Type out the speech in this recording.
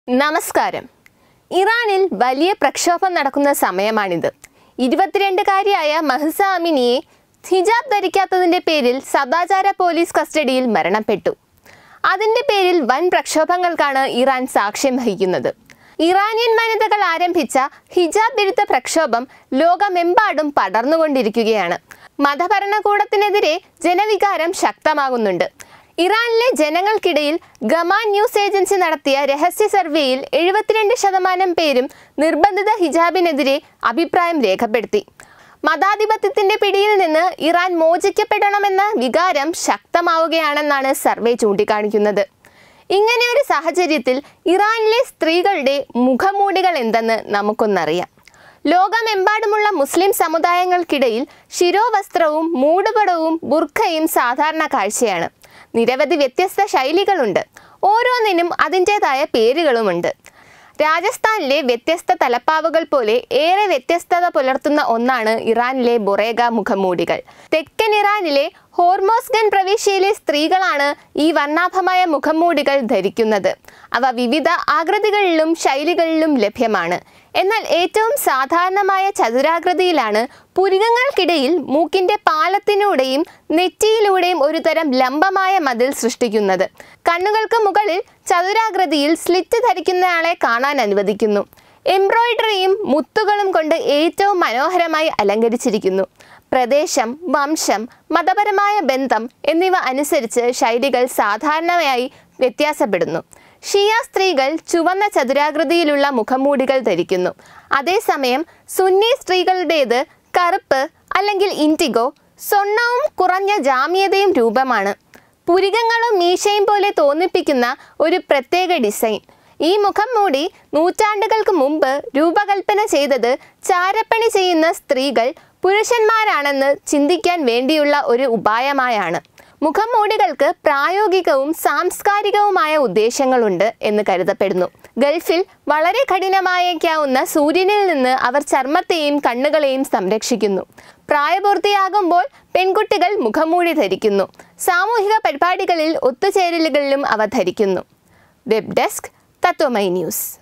നമസ്കാരം ഇറാനിൽ വലിയ പ്രക്ഷോഭം നടക്കുന്ന സമയമാണിത് ഇരുപത്തിരണ്ടുകാരിയായ മഹ്സ അമിനിയെ ഹിജാബ് ധരിക്കാത്തതിന്റെ പേരിൽ സദാചാര പോലീസ് കസ്റ്റഡിയിൽ മരണപ്പെട്ടു അതിന്റെ പേരിൽ വൻ പ്രക്ഷോഭങ്ങൾക്കാണ് ഇറാൻ സാക്ഷ്യം വഹിക്കുന്നത് ഇറാനിയൻ വനിതകൾ ആരംഭിച്ച ഹിജാബ് വിരുദ്ധ പ്രക്ഷോഭം ലോകമെമ്പാടും പടർന്നുകൊണ്ടിരിക്കുകയാണ് മതഭരണകൂടത്തിനെതിരെ ജനവികാരം ശക്തമാകുന്നുണ്ട് ഇറാനിലെ ജനങ്ങൾക്കിടയിൽ ഗമാൻ ന്യൂസ് ഏജൻസി നടത്തിയ രഹസ്യ സർവേയിൽ എഴുപത്തിരണ്ട് ശതമാനം പേരും നിർബന്ധിത ഹിജാബിനെതിരെ അഭിപ്രായം രേഖപ്പെടുത്തി മതാധിപത്യത്തിന്റെ പിടിയിൽ നിന്ന് ഇറാൻ മോചിക്കപ്പെടണമെന്ന വികാരം ശക്തമാവുകയാണെന്നാണ് സർവേ ചൂണ്ടിക്കാണിക്കുന്നത് ഇങ്ങനെയൊരു സാഹചര്യത്തിൽ ഇറാനിലെ സ്ത്രീകളുടെ മുഖമൂടികൾ എന്തെന്ന് നമുക്കൊന്നറിയാം ലോകമെമ്പാടുമുള്ള മുസ്ലിം സമുദായങ്ങൾക്കിടയിൽ ശിരോവസ്ത്രവും മൂടുപടവും ബുർഖയും സാധാരണ കാഴ്ചയാണ് നിരവധി വ്യത്യസ്ത ശൈലികളുണ്ട് ഓരോന്നിനും അതിൻ്റെതായ പേരുകളുമുണ്ട് രാജസ്ഥാനിലെ വ്യത്യസ്ത തലപ്പാവുകൾ പോലെ ഏറെ വ്യത്യസ്തത പുലർത്തുന്ന ഒന്നാണ് ഇറാനിലെ ബൊറേഗ മുഖംമൂടികൾ തെക്കൻ ഇറാനിലെ ഹോർമോസ്ഗൻ പ്രവിശ്യയിലെ സ്ത്രീകളാണ് ഈ വർണ്ണാഭമായ മുഖംമൂടികൾ ധരിക്കുന്നത് അവ വിവിധ ആകൃതികളിലും ശൈലികളിലും ലഭ്യമാണ് എന്നാൽ ഏറ്റവും സാധാരണമായ ചതുരാകൃതിയിലാണ് പുരികങ്ങൾക്കിടയിൽ മൂക്കിന്റെ പാലത്തിലൂടെയും നെറ്റിയിലൂടെയും ഒരു തരം ലംബമായ മതിൽ സൃഷ്ടിക്കുന്നത് കണ്ണുകൾക്ക് മുകളിൽ ചതുരാകൃതിയിൽ സ്ലിറ്റ് ധരിക്കുന്നയാളെ കാണാൻ അനുവദിക്കുന്നു എംബ്രോയിഡറിയും മുത്തുകളും കൊണ്ട് ഏറ്റവും മനോഹരമായി അലങ്കരിച്ചിരിക്കുന്നു പ്രദേശം വംശം മതപരമായ ബന്ധം എന്നിവ അനുസരിച്ച് ശൈലികൾ സാധാരണയായി വ്യത്യാസപ്പെടുന്നു ഷിയ സ്ത്രീകൾ ചുവന്ന ചതുരാകൃതിയിലുള്ള മുഖംമൂടികൾ ധരിക്കുന്നു അതേസമയം സുന്നി സ്ത്രീകളുടേത് കറുപ്പ് അല്ലെങ്കിൽ ഇൻഡിഗോ സ്വർണവും കുറഞ്ഞ ജാമ്യതയും രൂപമാണ് പുരികങ്ങളും മീശയും പോലെ തോന്നിപ്പിക്കുന്ന ഒരു പ്രത്യേക ഡിസൈൻ ഈ മുഖം മൂടി നൂറ്റാണ്ടുകൾക്ക് മുമ്പ് രൂപകൽപ്പന ചെയ്തത് ചാരപ്പണി ചെയ്യുന്ന സ്ത്രീകൾ പുരുഷന്മാരാണെന്ന് ചിന്തിക്കാൻ വേണ്ടിയുള്ള ഒരു ഉപായമായാണ് മുഖംമൂടികൾക്ക് പ്രായോഗികവും സാംസ്കാരികവുമായ ഉദ്ദേശങ്ങളുണ്ട് എന്ന് കരുതപ്പെടുന്നു ഗൾഫിൽ വളരെ കഠിനമായേക്കാവുന്ന സൂര്യനിൽ നിന്ന് അവർ ചർമ്മത്തെയും കണ്ണുകളെയും സംരക്ഷിക്കുന്നു പ്രായപൂർത്തിയാകുമ്പോൾ പെൺകുട്ടികൾ മുഖംമൂടി ധരിക്കുന്നു സാമൂഹിക പരിപാടികളിൽ ഒത്തുചേരലുകളിലും അവ ധരിക്കുന്നു വെബ് ഡെസ്ക് തത്വമൈ ന്യൂസ്